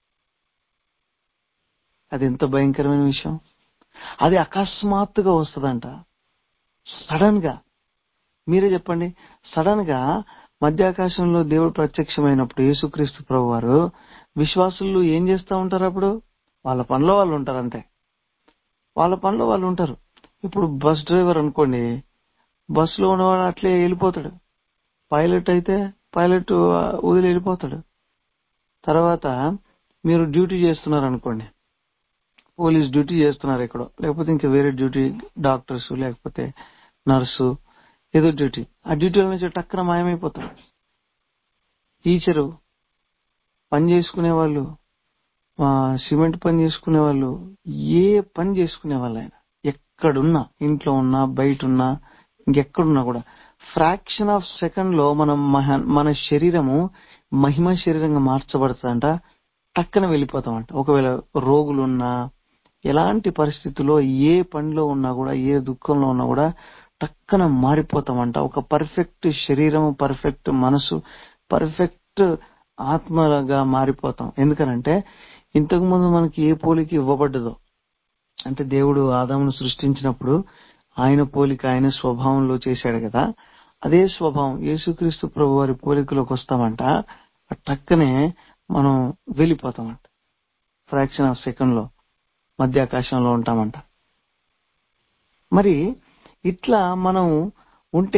అది ఎంత భయంకరమైన విషయం అది అకస్మాత్తుగా వస్తుందంట సడన్ గా మీరే చెప్పండి సడన్ గా మధ్యాకాశంలో దేవుడు ప్రత్యక్షమైనప్పుడు యేసుక్రీస్తు ప్రభు వారు విశ్వాసులు ఏం చేస్తూ ఉంటారు అప్పుడు వాళ్ళ పనిలో వాళ్ళు ఉంటారు అంతే వాళ్ళ పనిలో వాళ్ళు ఉంటారు ఇప్పుడు బస్ డ్రైవర్ అనుకోండి బస్సులో ఉన్నవాడు అట్లే వెళ్ళిపోతాడు పైలట్ అయితే పైలట్ వదిలి వెళ్ళిపోతాడు తర్వాత మీరు డ్యూటీ చేస్తున్నారు అనుకోండి పోలీస్ డ్యూటీ చేస్తున్నారు ఎక్కడో లేకపోతే ఇంకా వేరే డ్యూటీ డాక్టర్స్ లేకపోతే నర్సు ఏదో డ్యూటీ ఆ డ్యూటీల నుంచి టక్కన మాయమైపోతారు టీచరు పని చేసుకునే వాళ్ళు సిమెంట్ పని చేసుకునే వాళ్ళు ఏ పని చేసుకునే వాళ్ళు ఆయన ఎక్కడున్నా ఇంట్లో ఉన్నా బయట ఉన్నా ఇంకెక్కడున్నా కూడా ఫ్రాక్షన్ ఆఫ్ సెకండ్ లో మనం మన శరీరము మహిమ శరీరంగా మార్చబడుతుందంట టక్కన వెళ్ళిపోతామంట ఒకవేళ రోగులున్నా ఎలాంటి పరిస్థితుల్లో ఏ పనిలో ఉన్నా కూడా ఏ దుఃఖంలో ఉన్నా కూడా టక్కన మారిపోతామంట ఒక పర్ఫెక్ట్ శరీరం పర్ఫెక్ట్ మనసు పర్ఫెక్ట్ ఆత్మగా మారిపోతాం ఎందుకనంటే ఇంతకు ముందు మనకి ఏ పోలిక ఇవ్వబడ్డదో అంటే దేవుడు ఆదామును సృష్టించినప్పుడు ఆయన పోలిక ఆయన స్వభావంలో చేశాడు కదా అదే స్వభావం యేసుక్రీస్తు ప్రభు వారి పోలికలోకి వస్తామంట టక్కనే మనం వెళ్ళిపోతామంట ఫ్రాక్షన్ ఆఫ్ సెకండ్ లో మధ్యాకాశంలో ఉంటామంట మరి ఇట్లా మనం ఉంటే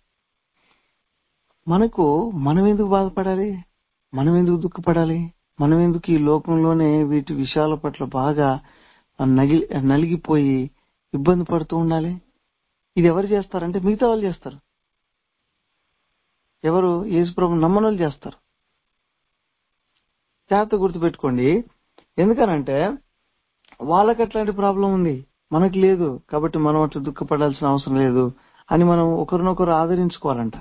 మనకు మనం ఎందుకు బాధపడాలి మనం ఎందుకు దుఃఖపడాలి మనం ఎందుకు ఈ లోకంలోనే వీటి విషయాల పట్ల బాగా నగి నలిగిపోయి ఇబ్బంది పడుతూ ఉండాలి ఇది ఎవరు చేస్తారంటే మిగతా వాళ్ళు చేస్తారు ఎవరు యేసు ప్రభు నమ్మనోళ్ళు చేస్తారు జాగ్రత్త గుర్తుపెట్టుకోండి ఎందుకనంటే వాళ్ళకి అట్లాంటి ప్రాబ్లం ఉంది మనకి లేదు కాబట్టి మనం అట్లా దుఃఖపడాల్సిన అవసరం లేదు అని మనం ఒకరినొకరు ఆదరించుకోవాలంట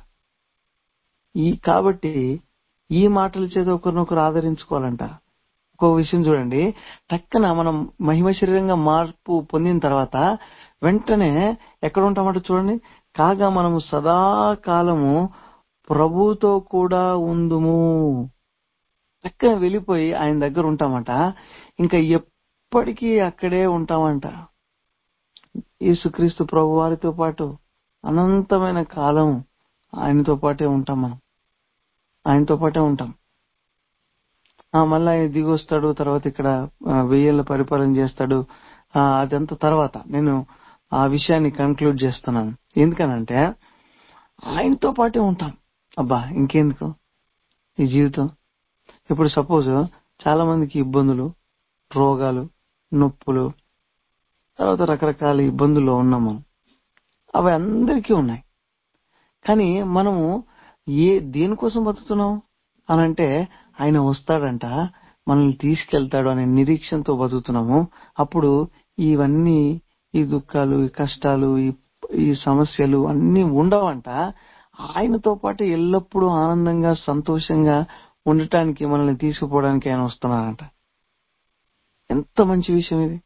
ఈ కాబట్టి ఈ మాటల చేత ఒకరినొకరు ఆదరించుకోవాలంట ఒక విషయం చూడండి టక్కన మనం మహిమ శరీరంగా మార్పు పొందిన తర్వాత వెంటనే ఎక్కడ ఉంటామంట చూడండి కాగా మనము సదాకాలము ప్రభుతో కూడా ఉందుము చక్కగా వెళ్ళిపోయి ఆయన దగ్గర ఉంటామంట ఇంకా ఎప్పటికీ అక్కడే ఉంటామంట యేసుక్రీస్తు ప్రభు వారితో పాటు అనంతమైన కాలం ఆయనతో పాటే ఉంటాం మనం ఆయనతో పాటే ఉంటాం ఆ మళ్ళీ ఆయన దిగి వస్తాడు తర్వాత ఇక్కడ ఆ, వెయ్యేళ్ళ పరిపాలన చేస్తాడు ఆ, అదంతా తర్వాత నేను ఆ విషయాన్ని కంక్లూడ్ చేస్తున్నాను ఎందుకనంటే ఆయనతో పాటే ఉంటాం అబ్బా ఇంకెందుకు ఈ జీవితం ఇప్పుడు సపోజ్ చాలా మందికి ఇబ్బందులు రోగాలు నొప్పులు తర్వాత రకరకాల ఇబ్బందుల్లో ఉన్నాం మనం అవి అందరికీ ఉన్నాయి కానీ మనము ఏ దేనికోసం బతుకుతున్నాం అని అంటే ఆయన వస్తాడంట మనల్ని తీసుకెళ్తాడు అనే నిరీక్షణతో బతుకుతున్నాము అప్పుడు ఇవన్నీ ఈ దుఃఖాలు ఈ కష్టాలు ఈ ఈ సమస్యలు అన్ని ఉండవంట ఆయనతో పాటు ఎల్లప్పుడూ ఆనందంగా సంతోషంగా ఉండటానికి మనల్ని తీసుకుపోవడానికి ఆయన వస్తున్నారంట ఎంత మంచి విషయం ఇది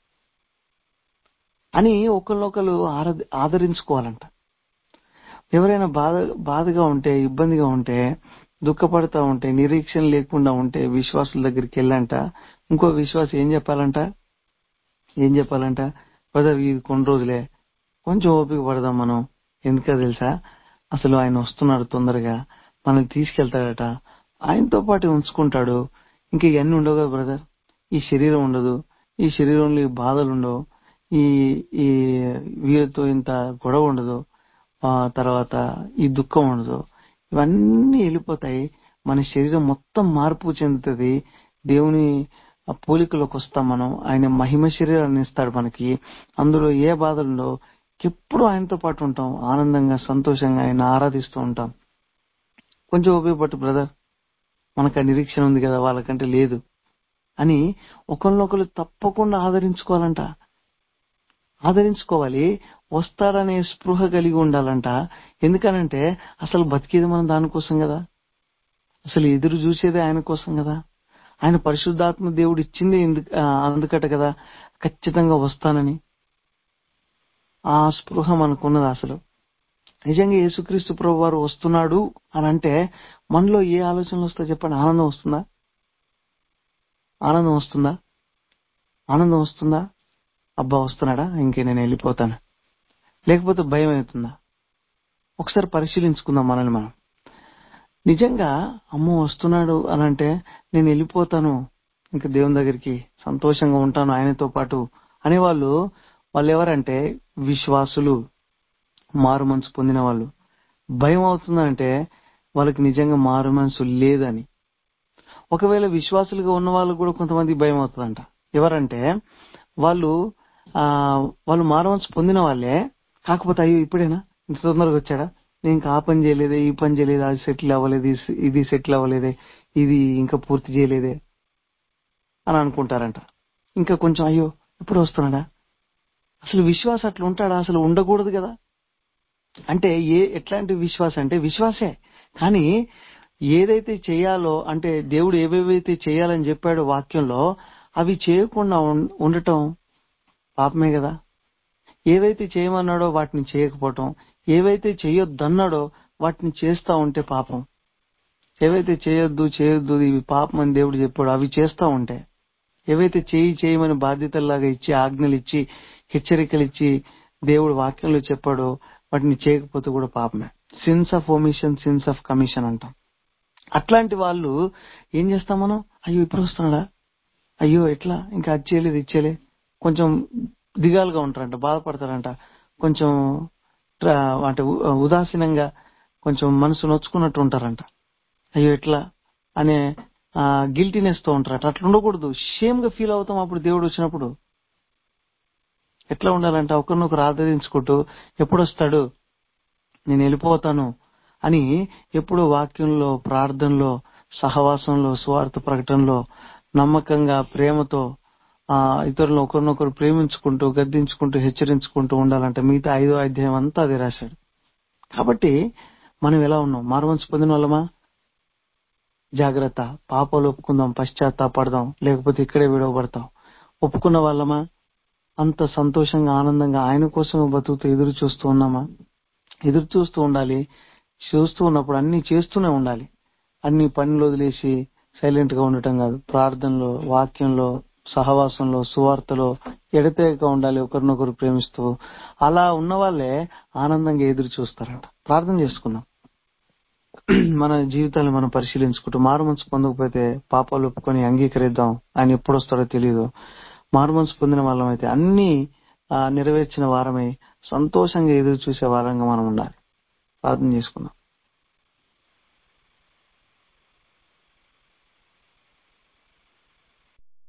అని ఒకరినొకరు ఆర- ఆదరించుకోవాలంట ఎవరైనా బాధ బాధగా ఉంటే ఇబ్బందిగా ఉంటే దుఃఖపడతా ఉంటే నిరీక్షణ లేకుండా ఉంటే విశ్వాసుల దగ్గరికి వెళ్ళంట ఇంకో విశ్వాసం ఏం చెప్పాలంట ఏం చెప్పాలంట బ్రదర్ ఇది కొన్ని రోజులే కొంచెం ఓపిక పడదాం మనం ఎందుకో తెలుసా అసలు ఆయన వస్తున్నాడు తొందరగా మనల్ని తీసుకెళ్తాడట ఆయనతో పాటు ఉంచుకుంటాడు ఇంకా ఇవన్నీ ఉండవు కదా బ్రదర్ ఈ శరీరం ఉండదు ఈ శరీరంలో ఈ బాధలు ఉండవు ఈ ఈ వీరితో ఇంత గొడవ ఉండదు ఆ తర్వాత ఈ దుఃఖం ఉండదు ఇవన్నీ వెళ్ళిపోతాయి మన శరీరం మొత్తం మార్పు చెందుతుంది దేవుని ఆ పోలికలోకి వస్తాం మనం ఆయన మహిమ శరీరాన్ని ఇస్తాడు మనకి అందులో ఏ బాధలుండో ఎప్పుడు ఆయనతో పాటు ఉంటాం ఆనందంగా సంతోషంగా ఆయన ఆరాధిస్తూ ఉంటాం కొంచెం ఉపయోగపట్టు బ్రదర్ మనకు ఆ నిరీక్షణ ఉంది కదా వాళ్ళకంటే లేదు అని ఒకరినొకరు తప్పకుండా ఆదరించుకోవాలంట ఆదరించుకోవాలి వస్తాడనే స్పృహ కలిగి ఉండాలంట ఎందుకనంటే అసలు బతికేది మనం దానికోసం కదా అసలు ఎదురు చూసేదే ఆయన కోసం కదా ఆయన పరిశుద్ధాత్మ దేవుడు ఇచ్చింది ఎందుకు ఆ, అందుకట కదా ఖచ్చితంగా వస్తానని ఆ స్పృహ మనకున్నది అసలు నిజంగా యేసుక్రీస్తు ప్రభు వారు వస్తున్నాడు అని అంటే మనలో ఏ ఆలోచనలు వస్తాయి చెప్పండి ఆనందం వస్తుందా ఆనందం వస్తుందా ఆనందం వస్తుందా అబ్బా వస్తున్నాడా ఇంకే నేను వెళ్ళిపోతాను లేకపోతే భయం అవుతుందా ఒకసారి పరిశీలించుకుందాం మనల్ని మనం నిజంగా అమ్మో వస్తున్నాడు అని అంటే నేను వెళ్ళిపోతాను ఇంకా దేవుని దగ్గరికి సంతోషంగా ఉంటాను ఆయనతో పాటు అనేవాళ్ళు వాళ్ళు ఎవరంటే విశ్వాసులు మారు మనసు పొందిన వాళ్ళు భయం అవుతుందంటే వాళ్ళకి నిజంగా మారు మనసు లేదని ఒకవేళ విశ్వాసులుగా ఉన్న వాళ్ళకు కూడా కొంతమంది భయం అవుతుందంట ఎవరంటే వాళ్ళు ఆ వాళ్ళు మారు మనసు పొందిన వాళ్ళే కాకపోతే అయ్యో ఇప్పుడేనా ఇంత తొందరగా వచ్చాడా నేను ఇంకా ఆ పని చేయలేదే ఈ పని చేయలేదే అది సెటిల్ అవ్వలేదు ఇది- ఇది సెటిల్ అవ్వలేదే ఇది ఇంకా పూర్తి చేయలేదే అని అనుకుంటారంట ఇంకా కొంచెం అయ్యో ఎప్పుడు వస్తున్నాడా అసలు విశ్వాసం అట్లా ఉంటాడా అసలు ఉండకూడదు కదా అంటే ఏ ఎట్లాంటి విశ్వాసం అంటే విశ్వాసే కానీ ఏదైతే చేయాలో అంటే దేవుడు ఏవేవైతే చేయాలని చెప్పాడో వాక్యంలో అవి చేయకుండా ఉం- ఉండటం పాపమే కదా ఏవైతే చేయమన్నాడో వాటిని చేయకపోవటం ఏవైతే చేయొద్దన్నాడో వాటిని చేస్తా ఉంటే పాపం ఏవైతే చేయొద్దు చేయొద్దు ఇవి పాపం అని దేవుడు చెప్పాడు అవి చేస్తా ఉంటే ఏవైతే చేయి చేయమని బాధ్యతల్లాగా ఇచ్చి ఆజ్ఞలు ఇచ్చి హెచ్చరికలు ఇచ్చి దేవుడు వాక్యంలో చెప్పాడో వాటిని చేయకపోతే కూడా పాపమే sins of omission sins of commission అంటాం అట్లాంటి వాళ్ళు ఏం చేస్తాం మనం అయ్యో ఇప్పుడు వస్తున్నాడా అయ్యో ఎట్లా ఇంకా అది చేయలేదు ఇది చేయలే కొంచెం దిగాలుగా ఉంటారంట బాధపడతారంట కొంచెం ట్ర- అంటే ఉ- ఉదాసీనంగా కొంచెం మనసు నొచ్చుకున్నట్టు ఉంటారంట అయ్యో ఎట్లా అనే గిల్టీనెస్ తో ఉంటారట అట్లా ఉండకూడదు షేమ్ గా ఫీల్ అవుతాం అప్పుడు దేవుడు వచ్చినప్పుడు ఎట్లా ఉండాలంటే ఒకరినొకరు ఆదరించుకుంటూ ఎప్పుడు వస్తాడు నేను వెళ్ళిపోతాను అని ఎప్పుడు వాక్యంలో ప్రార్థనలో సహవాసంలో స్వార్థ ప్రకటనలో నమ్మకంగా ప్రేమతో ఆ ఇతరులను ఒకరినొకరు ప్రేమించుకుంటూ గద్దించుకుంటూ హెచ్చరించుకుంటూ ఉండాలంటే మిగతా ఐదో అధ్యాయం అంతా అది రాశాడు కాబట్టి మనం ఎలా ఉన్నాం మారుమనసు పొందిన వాళ్ళమా జాగ్రత్త పాపాలు ఒప్పుకుందాం పశ్చాత్తాపడదాం లేకపోతే ఇక్కడే విడవబడతాం ఒప్పుకున్న వాళ్ళమా అంత సంతోషంగా ఆనందంగా ఆయన కోసం బతుకుతూ ఎదురు చూస్తూ ఉన్నామా ఎదురు చూస్తూ ఉండాలి చూస్తూ ఉన్నప్పుడు అన్ని చేస్తూనే ఉండాలి అన్ని పనులు వదిలేసి సైలెంట్ గా ఉండటం కాదు ప్రార్థనలో వాక్యంలో సహవాసంలో సువార్తలో ఎడతెగక ఉండాలి ఒకరినొకరు ప్రేమిస్తూ అలా ఉన్న వాళ్ళే ఆనందంగా ఎదురు చూస్తారంట ప్రార్థన చేసుకుందాం మన జీవితాన్ని మనం పరిశీలించుకుంటూ మారుమనసు పొందకపోతే పాపాలు ఒప్పుకొని అంగీకరిద్దాం ఆయన ఎప్పుడు వస్తాడో తెలియదు మారుమనసు పొందిన వాళ్ళం అయితే అన్ని ఆ, నెరవేర్చిన వారమై సంతోషంగా ఎదురు చూసే వారంగా మనం ఉండాలి ప్రార్థన చేసుకుందాం